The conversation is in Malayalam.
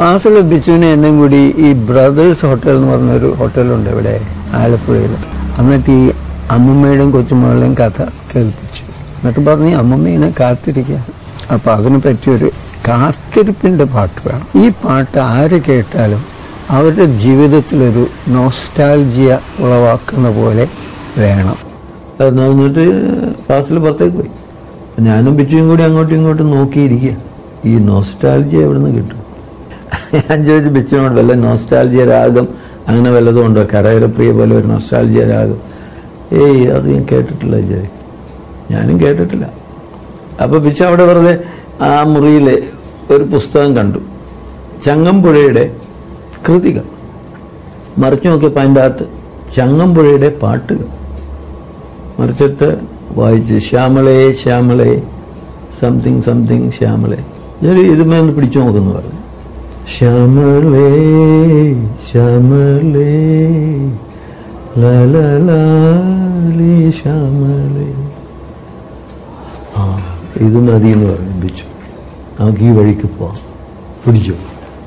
ഫാസിൽ ബിച്ചുവിനെ എന്നും കൂടി ഈ ബ്രദേഴ്സ് ഹോട്ടൽ എന്ന് പറഞ്ഞൊരു ഹോട്ടലുണ്ട് ഇവിടെ ആലപ്പുഴയിൽ എന്നിട്ട് ഈ അമ്മമ്മയുടെയും കൊച്ചുമകളുടെയും കഥ കേൾപ്പിച്ചു എന്നിട്ട് പറഞ്ഞു "ഈ അമ്മമ്മ ഇങ്ങനെ കാത്തിരിക്കുക അപ്പൊ അതിനെ പറ്റിയൊരു കാത്തിരിപ്പിന്റെ പാട്ട് വേണം ഈ പാട്ട് ആര് കേട്ടാലും അവരുടെ ജീവിതത്തിലൊരു നോസ്റ്റാൾജിയ ഉളവാക്കുന്ന പോലെ വേണം എന്ന് പറഞ്ഞിട്ട് ഫാസിൽ പുറത്തേക്ക് പോയി ഞാനും ബിച്ചുവും കൂടി അങ്ങോട്ടും ഇങ്ങോട്ടും നോക്കിയിരിക്കുക ഈ നോസ്റ്റാൾജിയ എവിടെ നിന്ന് കിട്ടും ഞാൻ ചോദിച്ചു ബിച്ചുവിനോട് വല്ല നോസ്റ്റാൾജിയ രാഗം അങ്ങനെ വല്ലതും ഉണ്ടോ കരകരപ്രിയ പോലെ ഒരു നോസ്റ്റാൾജിയ രാഗം ഏയ് അത് ഞാൻ കേട്ടിട്ടില്ല ജോയ് ഞാനും കേട്ടിട്ടില്ല അപ്പൊ ബിച്ചു അവിടെ വെറുതെ ആ മുറിയിലെ ഒരു പുസ്തകം കണ്ടു ചങ്ങമ്പുഴയുടെ കൃതികൾ മറിച്ചു നോക്കിയപ്പോൾ അതിൻ്റെ അകത്ത് ചങ്ങമ്പുഴയുടെ പാട്ടുകൾ മറിച്ചിട്ട് വായിച്ചു ശ്യാമളേ ശ്യാമളേ സംതിങ് സംതിങ് ശ്യാമളേ ഞാൻ ഇതുമേ ഒന്ന് പിടിച്ചു നോക്കുന്നു പറഞ്ഞു ശ്യാമളേ ശ്യാമളേ ലലലാലി ശ്യാമളേ ആ ഇത് മതി എന്ന് പറഞ്ഞു പിടിച്ചു നമുക്ക് ഈ വഴിക്ക് പോവാം പിടിച്ചു